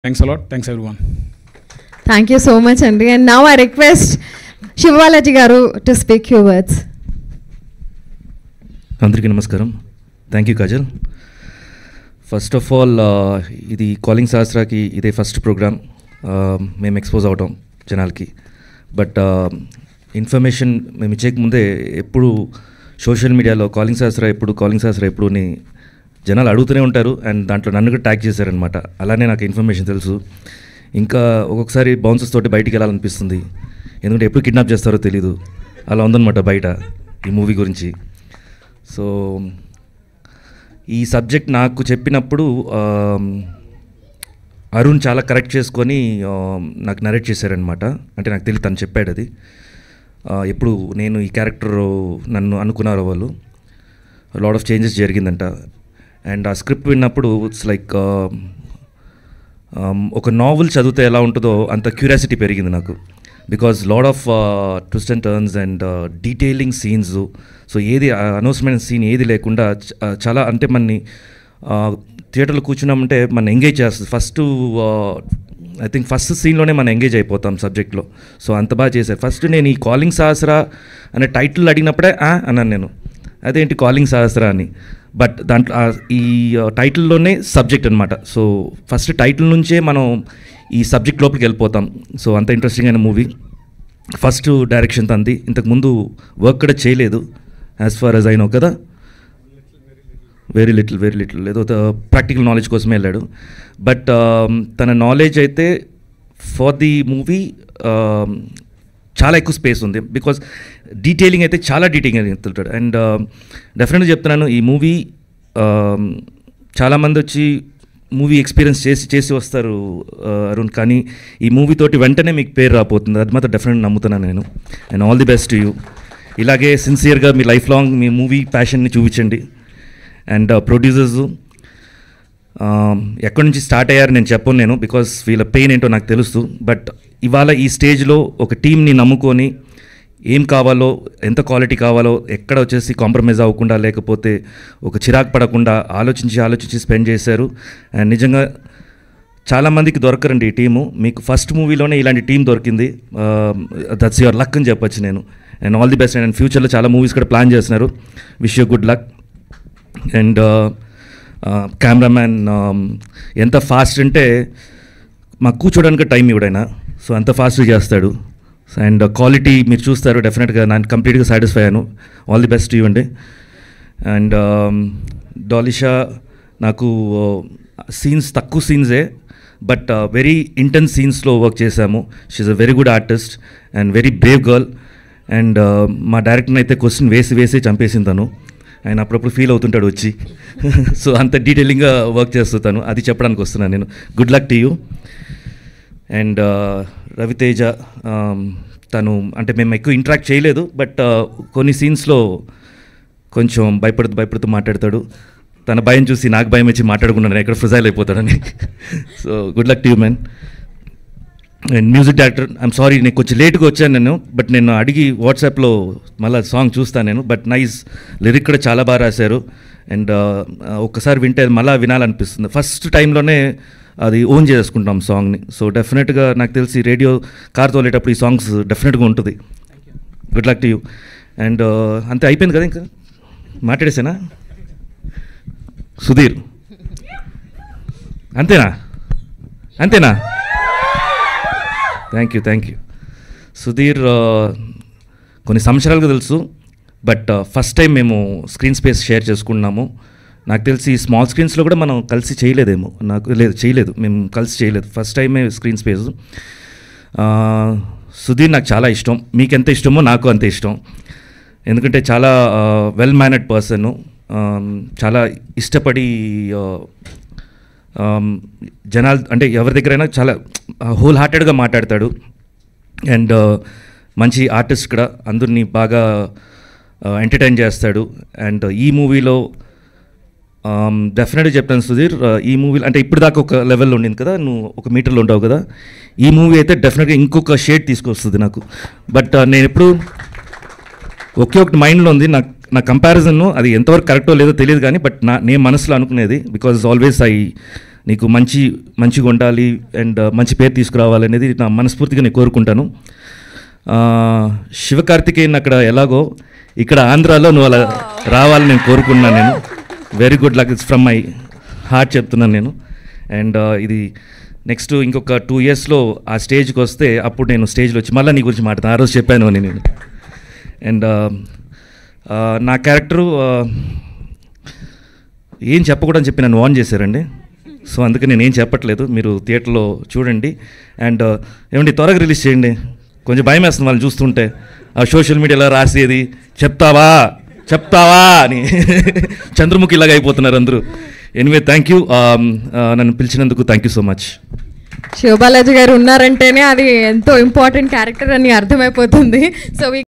thanks a lot thanks everyone thank you so much అండి and now I request Sivabalaji garu to speak you words అందరికీ నమస్కారం thank you Kajal first of all ఇది calling శాస్త్రాకి ఇదే first programme మేము expose అవటం జనాలకి బట్ ఇన్ఫర్మేషన్ మేము ఇచ్చేక ముందే ఎప్పుడు సోషల్ మీడియాలో కాలింగ్ శాస్త్ర ఎప్పుడు కాలింగ్ శాస్త్ర ఎప్పుడు అని జనాలు అడుగుతూనే ఉంటారు అండ్ దాంట్లో నన్ను కూడా ట్యాగ్ చేశారనమాట అలానే నాకు ఇన్ఫర్మేషన్ తెలుసు ఇంకా ఒక్కొక్కసారి బౌన్సెస్ తోటి బయటికి వెళ్ళాలనిపిస్తుంది ఎందుకంటే ఎప్పుడు కిడ్నాప్ చేస్తారో తెలీదు అలా ఉందన్నమాట బయట ఈ మూవీ గురించి సో ఈ సబ్జెక్ట్ నాకు చెప్పినప్పుడు ఆమ్, అరుణ్ చాలా కరెక్ట్ చేసుకొని ఆమ్, నాకు నరేట్ చేశారనమాట అంటే నాకు తెలియదు తను చెప్పాడు అది ఆ, ఎప్పుడు నేను ఈ క్యారెక్టర్ నన్ను అనుకున్నారో వాళ్ళు లాడ్ ఆఫ్ చేంజెస్ జరిగిందంట అండ్ ఆ స్క్రిప్ట్ విన్నప్పుడు ఇట్స్ లైక్ ఒక నావెల్ చదివితే ఎలా ఉంటుందో అంత క్యూరియాసిటీ పెరిగింది నాకు because lot of twist and turns and detailing scenes so ఏది అనౌన్స్మెంట్ సీన్ ఏది లేకుండా చ- ఆ, చాలా అంటే మనని థియేటర్లో కూర్చున్నామంటే మనం ఎంగేజ్ చేస్తుంది ఫస్ట్ ఐ థింక్ ఫస్ట్ సీన్లోనే మనం ఎంగేజ్ అయిపోతాం సబ్జెక్ట్లో సో అంత బాగా చేశారు ఫస్ట్ నేను ఈ కాలింగ్ సహస్రా అనే టైటిల్ అడిగినప్పుడే "ఆ" అన్నాను నేను అదేంటి కాలింగ్ సహస్రా అని బట్ దాంట్లో ఆ ఈ టైటిల్లోనే సబ్జెక్ట్ అనమాట సో ఫస్ట్ టైటిల్ నుంచే మనం ఈ సబ్జెక్ట్ లోపలికి వెళ్ళిపోతాం సో అంత ఇంట్రెస్టింగ్ అయిన మూవీ ఫస్ట్ డైరెక్షన్ తంది ఇంతకుముందు వర్క్ కూడా చేయలేదు యాజ్ ఫార్ యాజ్ అయినో కదా వెరీ లిటిల్ వెరీ లిటిల్ ఏదో ప్రాక్టికల్ నాలెడ్జ్ కోసమే వెళ్ళాడు బట్ తన నాలెడ్జ్ అయితే ఫర్ ది మూవీ చాలా ఎక్కువ స్పేస్ ఉంది బికాజ్ డీటెయిలింగ్ అయితే చాలా డీటెయిలింగ్ వెళ్తుంటాడు అండ్ డెఫినెట్గా చెప్తున్నాను ఈ మూవీ చాలామంది వచ్చి మూవీ ఎక్స్పీరియన్స్ చేసి చేసి వస్తారు ఆ, అరుణ్ కానీ ఈ మూవీ తోటి వెంటనే మీకు పేరు రాబోతుంది అది మాత్రం డెఫినెట్ నమ్ముతున్నాను నేను and all the best you ఇలాగే సిన్సియర్గా మీ లైఫ్ లాంగ్ మీ మూవీ ప్యాషన్ని చూపించండి అండ్ ప్రొడ్యూసర్స్ ఎక్కడి నుంచి స్టార్ట్ అయ్యారు నేను చెప్పను నేను బికాస్ వీళ్ళ పెయిన్ ఏంటో నాకు తెలుసు బట్ ఇవాళ ఈ స్టేజ్లో ఒక టీంని నమ్ముకొని ఏం కావాలో ఎంత క్వాలిటీ కావాలో ఎక్కడ వచ్చేసి కాంప్రమైజ్ అవ్వకుండా లేకపోతే ఒక చిరాకు పడకుండా ఆలోచించి ఆలోచించి స్పెండ్ చేశారు అండ్ నిజంగా చాలామందికి దొరకరండి ఈ టీము మీకు ఫస్ట్ మూవీలోనే ఇలాంటి టీం దొరికింది దట్స్ యువర్ లక్ అని చెప్పొచ్చు నేను and all the best and ఫ్యూచర్లో చాలా మూవీస్ కూడా ప్లాన్ చేస్తున్నారు wish you good luck and cameraman ఎంత ఫాస్ట్ అంటే మాకు కూర్చోడానికి టైం ఇవ్వడైనా సో అంత ఫాస్ట్గా చేస్తాడు అండ్ క్వాలిటీ మీరు చూస్తారు డెఫినెట్గా నేను కంప్లీట్గా సాటిస్ఫై అయ్యాను ఆల్ ది బెస్ట్ ఇవ్వండి అండ్ డాలిషా నాకు సీన్స్ తక్కువ సీన్సే బట్ వెరీ ఇంటెన్స్ సీన్స్లో వర్క్ చేశాము she uh very good artist and very brave girl and మా డైరెక్టర్ని అయితే క్వశ్చన్ వేసి వేసి చంపేసింది తను ఆయన అప్పుడప్పుడు ఫీల్ అవుతుంటాడు వచ్చి సో అంత డీటెయిలింగ్గా వర్క్ చేస్తుంటాను అది చెప్పడానికి వస్తున్నాను నేను good luck to you and Raviteja um, తను అంటే మేము ఎక్కువ ఇంటరాక్ట్ చేయలేదు బట్ కొన్ని సీన్స్లో కొంచెం భయపడుతూ భయపడుతూ మాట్లాడతాడు తన భయం చూసి నాకు భయం వచ్చి మాట్లాడుకున్నాను ఎక్కడ ఫ్రిజైల్ అయిపోతాడని so good luck to you man and music director I'm sorry నేను కొంచెం లేట్గా వచ్చాను నేను బట్ నేను అడిగి వాట్సాప్లో మళ్ళీ సాంగ్ చూస్తాను నేను బట్ నైస్ లిరిక్ కూడా చాలా బాగా రాశారు అండ్ ఒక్కసారి వింటే అది మళ్ళీ వినాలనిపిస్తుంది ఫస్ట్ టైంలోనే అది ఓన్ చేసుకుంటాం సాంగ్ని సో డెఫినెట్గా నాకు తెలిసి రేడియో కార్ తోలేటప్పుడు ఈ సాంగ్స్ డెఫినెట్గా ఉంటుంది good luck to you and అంతే అయిపోయింది కదా ఇంకా మాట్లాడేసానా సుధీర్ అంతేనా అంతేనా thank you thank you Sudheer ఆ, కొన్ని సంవత్సరాలుగా తెలుసు బట్ ఫస్ట్ టైం మేము స్క్రీన్ స్పేస్ షేర్ చేసుకున్నాము నాకు తెలిసి స్మాల్ స్క్రీన్స్లో కూడా మనం కలిసి చేయలేదేమో నాకు లేదు చేయలేదు మేము కలిసి చేయలేదు ఫస్ట్ టైమే స్క్రీన్ స్పేస్ సుధీర్ నాకు చాలా ఇష్టం మీకు ఎంత ఇష్టమో నాకు అంత ఇష్టం ఎందుకంటే చాలా వెల్ మేనర్డ్ పర్సన్ చాలా ఇష్టపడి ఆ, ఆమ్, జనాలు అంటే ఎవరి దగ్గరైనా చాలా హోల్ హార్టెడ్గా మాట్లాడతాడు అండ్ మంచి ఆర్టిస్ట్ కూడా అందరినీ బాగా ఎంటర్టైన్ చేస్తాడు అండ్ ఈ మూవీలో డెఫినెట్గా చెప్తాను సుధీర్ ఆ, ఈ మూవీలో అంటే ఇప్పుడు దాకా ఒక లెవెల్లో ఉండింది కదా నువ్వు ఒక మీటర్లో ఉంటావు కదా ఈ మూవీ అయితే డెఫినెట్గా ఇంకొక షేడ్ తీసుకొస్తుంది నాకు బట్ నేను ఎప్పుడు ఒకే ఒకటి మైండ్లో ఉంది నాకు నా కంపారిజన్ అది ఎంతవరకు కరెక్టో లేదో తెలియదు కానీ బట్ నా నేను మనసులో అనుకునేది బికాజ్ ఆల్వేస్ ఐ నీకు మంచి మంచిగా ఉండాలి అండ్ మంచి పేరు తీసుకురావాలి అనేది నా మనస్ఫూర్తిగా నేను కోరుకుంటాను ఆ, శివకార్తికేయన్ అక్కడ ఎలాగో ఇక్కడ ఆంధ్రాలో నువ్వు అలా రావాలని నేను కోరుకున్నాను నేను very good luck it's from my heart చెప్తున్నాను నేను అండ్ ఇది నెక్స్ట్ ఇంకొక టూ ఇయర్స్లో ఆ స్టేజ్కి వస్తే అప్పుడు నేను స్టేజ్లో వచ్చి మళ్ళీ నీ గురించి మాట్లాడతాను ఆ రోజు చెప్పాను అని నేను అండ్ నా క్యారెక్టరు ఏం చెప్పకూడదని చెప్పి నన్ను వాన్ చేశారండి సో అందుకే నేను ఏం చెప్పట్లేదు మీరు థియేటర్లో చూడండి అండ్ ఏమండి త్వరగా రిలీజ్ చేయండి కొంచెం భయం వేస్తుంది వాళ్ళని చూస్తుంటే ఆ సోషల్ మీడియాలో రాసేది చెప్తావా చెప్తావా అని చంద్రముఖి ఇలాగ అయిపోతున్నారు అందరూ ఎనివే థ్యాంక్ యూ నన్ను పిలిచినందుకు thank you so much Sivabalaji garu ఉన్నారంటేనే అది ఎంతో ఇంపార్టెంట్ క్యారెక్టర్ అని అర్థమైపోతుంది సో